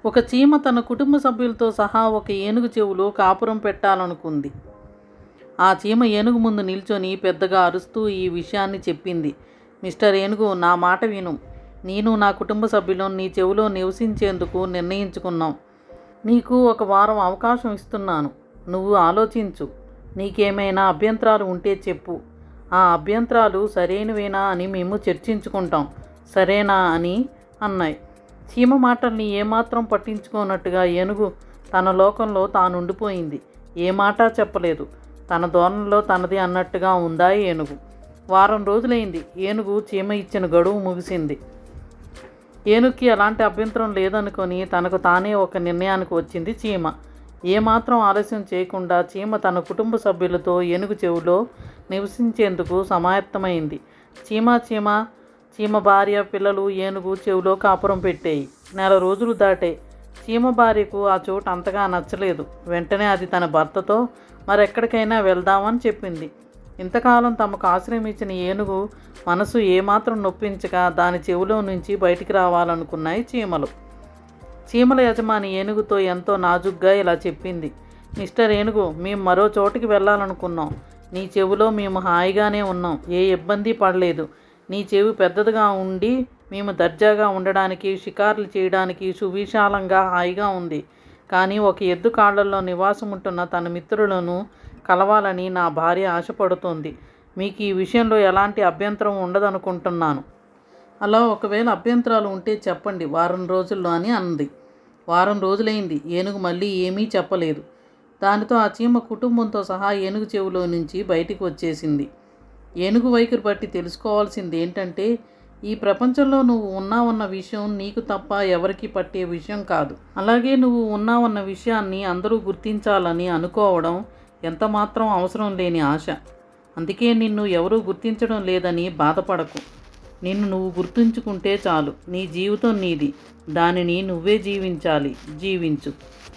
ఒక చీమ తన కుటుంబ సభ్యులతో సహా ఒక ఏనుగు చెవులో కాపురం పెట్టాలనుకుంది ఆ చీమ ఏనుగు ముందు నిల్చొని పెద్దగా అరుస్తూ ఈ విషయాన్ని చెప్పింది మిస్టర్ ఏనుగు నా మాట విను నేను నా కుటుంబ సభ్యులు నీ చెవిలో నివసించేందుకు నిర్ణయించుకున్నాం నీకు ఒక వారం అవకాశం ఇస్తున్నాను నువ్వు ఆలోచించు నీకేమైనా అభ్యంతరాలు ఉంటే చెప్పు ఆ అభ్యంతరాలు సరైనవేనా అని మేము చర్చించుకుంటాం సరేనా అని అన్నాయి చీమ మాటల్ని ఏమాత్రం పట్టించుకోనట్టుగా ఏనుగు తన లోకంలో తానుండిపోయింది ఏ మాట చెప్పలేదు తన ధోరణిలో తనది అన్నట్టుగా ఉందా ఏనుగు వారం రోజులైంది ఏనుగు చీమ ఇచ్చిన గడువు ముగిసింది ఏనుగుకి ఎలాంటి అభ్యంతరం లేదనుకొని తనకు తానే ఒక నిర్ణయానికి వచ్చింది చీమ ఏమాత్రం ఆలస్యం చేయకుండా చీమ తన కుటుంబ సభ్యులతో ఏనుగు చెవులో నివసించేందుకు సమాయత్తమైంది చీమ చీమ చీమ భార్య పిల్లలు ఏనుగు చెవిలో కాపురం పెట్టాయి నెల రోజులు దాటాయి చీమ భార్యకు ఆ చోటు అంతగా నచ్చలేదు వెంటనే అది తన భర్తతో మరెక్కడికైనా వెళ్దామని చెప్పింది ఇంతకాలం తమకు ఆశ్రయం ఇచ్చిన ఏనుగు మనసు ఏమాత్రం నొప్పించక దాని చెవిలో నుంచి బయటికి రావాలనుకున్నాయి చీమలు చీమల యజమాని ఏనుగుతో ఎంతో నాజుగ్గా ఇలా చెప్పింది మిస్టర్ ఏనుగు మేము మరో చోటికి వెళ్ళాలనుకున్నాం నీ చెవిలో మేము హాయిగానే ఉన్నాం ఏ ఇబ్బంది పడలేదు నీ చెవి పెద్దదిగా ఉండి మేము దర్జాగా ఉండడానికి షికార్లు చేయడానికి సువిశాలంగా హాయిగా ఉంది కానీ ఒక ఎద్దు కాళ్ళల్లో నివాసం ఉంటున్న తన మిత్రులను కలవాలని నా భార్య ఆశపడుతోంది మీకు ఈ విషయంలో ఎలాంటి అభ్యంతరం ఉండదనుకుంటున్నాను అలా ఒకవేళ అభ్యంతరాలు ఉంటే చెప్పండి వారం రోజుల్లో అని అంది వారం రోజులైంది ఏనుగు మళ్ళీ ఏమీ చెప్పలేదు దానితో ఆ చీమ కుటుంబంతో సహా ఏనుగు చెవిలో నుంచి బయటికి వచ్చేసింది ఏనుగు వైఖరి బట్టి తెలుసుకోవాల్సింది ఏంటంటే ఈ ప్రపంచంలో నువ్వు ఉన్నావన్న విషయం నీకు తప్ప ఎవరికి పట్టే విషయం కాదు అలాగే నువ్వు ఉన్నావన్న విషయాన్ని అందరూ గుర్తించాలని అనుకోవడం ఎంత మాత్రం అవసరం లేని ఆశ అందుకే నిన్ను ఎవరూ గుర్తించడం లేదని బాధపడకు నిన్ను నువ్వు గుర్తుంచుకుంటే చాలు నీ జీవితం నీది దానిని నువ్వే జీవించాలి జీవించు